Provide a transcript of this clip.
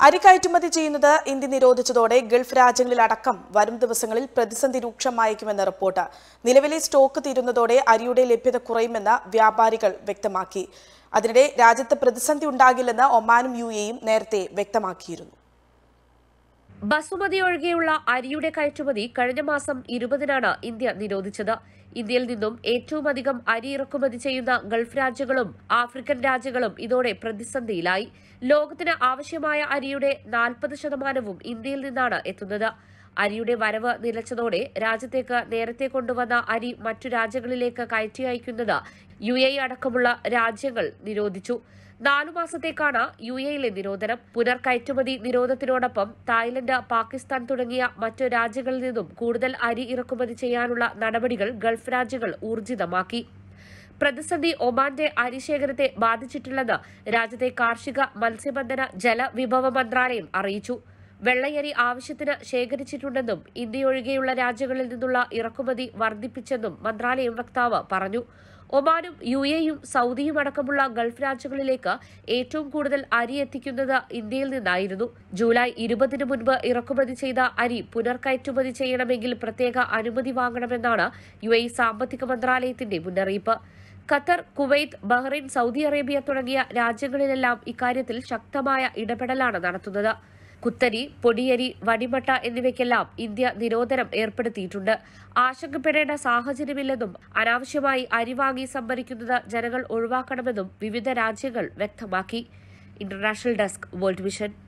അരി കയറ്റുമതി ചെയ്യുന്നത് ഇന്ത്യ നിരോധിച്ചതോടെ ഗൾഫ് രാജ്യങ്ങളിലടക്കം വരും ദിവസങ്ങളിൽ പ്രതിസന്ധി രൂക്ഷമായേക്കുമെന്ന് റിപ്പോർട്ട് നിലവിലെ സ്റ്റോക്ക് തീരുന്നതോടെ അരിയുടെ ലഭ്യത കുറയുമെന്ന് വ്യാപാരികൾ വ്യക്തമാക്കി അതിനിടെ രാജ്യത്ത് പ്രതിസന്ധി ഉണ്ടാകില്ലെന്ന് ഒമാനും യു എയും നേരത്തെ വ്യക്തമാക്കിയിരുന്നു ബസുമതി ഒഴികെയുള്ള അരിയുടെ കയറ്റുമതി കഴിഞ്ഞ മാസം ഇരുപതിനാണ് ഇന്ത്യ നിരോധിച്ചത് ഇന്ത്യയിൽ നിന്നും ഏറ്റവും അധികം അരി ഇറക്കുമതി ചെയ്യുന്ന ഗൾഫ് രാജ്യങ്ങളും ആഫ്രിക്കൻ രാജ്യങ്ങളും ഇതോടെ പ്രതിസന്ധിയിലായി ലോകത്തിന് ആവശ്യമായ അരിയുടെ നാൽപ്പത് ശതമാനവും ഇന്ത്യയിൽ നിന്നാണ് എത്തുന്നത് അരിയുടെ വരവ് നിലച്ചതോടെ രാജ്യത്തേക്ക് നേരത്തെ കൊണ്ടുവന്ന അരി മറ്റു രാജ്യങ്ങളിലേക്ക് കയറ്റി അയക്കുന്നത് യു എ അടക്കമുള്ള രാജ്യങ്ങൾ നിരോധിച്ചു നാലു മാസത്തേക്കാണ് യു എയിലെ നിരോധനം പുനർകയറ്റുമതി നിരോധനത്തിനോടൊപ്പം തായ്ലൻഡ് പാകിസ്ഥാൻ തുടങ്ങിയ മറ്റു രാജ്യങ്ങളിൽ നിന്നും കൂടുതൽ അരി ഇറക്കുമതി ചെയ്യാനുള്ള നടപടികൾ ഗൾഫ് രാജ്യങ്ങൾ ഊർജിതമാക്കി പ്രതിസന്ധി ഒമാന്റെ അരിശേഖരത്തെ ബാധിച്ചിട്ടില്ലെന്ന് രാജ്യത്തെ കാർഷിക മത്സ്യബന്ധന ജലവിഭവ മന്ത്രാലയം അറിയിച്ചു വെള്ളയരി ആവശ്യത്തിന് ശേഖരിച്ചിട്ടുണ്ടെന്നും ഇന്ത്യയൊഴികെയുള്ള രാജ്യങ്ങളിൽ നിന്നുള്ള ഇറക്കുമതി വർദ്ധിപ്പിച്ചെന്നും മന്ത്രാലയം വക്താവ് പറഞ്ഞു ഒമാനും യു എയും സൗദിയും അടക്കമുള്ള ഗൾഫ് രാജ്യങ്ങളിലേക്ക് ഏറ്റവും കൂടുതൽ അരി എത്തിക്കുന്നത് ഇന്ത്യയിൽ നിന്നായിരുന്നു ജൂലൈ ഇരുപതിന് മുൻപ് ഇറക്കുമതി ചെയ്ത അരി പുനർകയറ്റുമതി ചെയ്യണമെങ്കിൽ പ്രത്യേക അനുമതി വാങ്ങണമെന്നാണ് യു എ സാമ്പത്തിക മന്ത്രാലയത്തിന്റെ മുന്നറിയിപ്പ് Qatar Kuwait Bahrain Saudi Arabia തുടങ്ങിയ രാജ്യങ്ങളിലെല്ലാം ഇക്കാര്യത്തിൽ ശക്തമായ ഇടപെടലാണ് നടത്തുന്നത് കുത്തരി പൊടിയരി വടിമട്ട എന്നിവയ്ക്കെല്ലാം ഇന്ത്യ നിരോധനം ഏർപ്പെടുത്തിയിട്ടുണ്ട് ആശങ്കപ്പെടേണ്ട സാഹചര്യമില്ലെന്നും അനാവശ്യമായി അരി വാങ്ങി സംഭരിക്കുന്നത് ജനങ്ങൾ ഒഴിവാക്കണമെന്നും വിവിധ രാജ്യങ്ങൾ വ്യക്തമാക്കി ഇന്റർനാഷണൽ ഡെസ്ക് വേൾഡ് വിഷൻ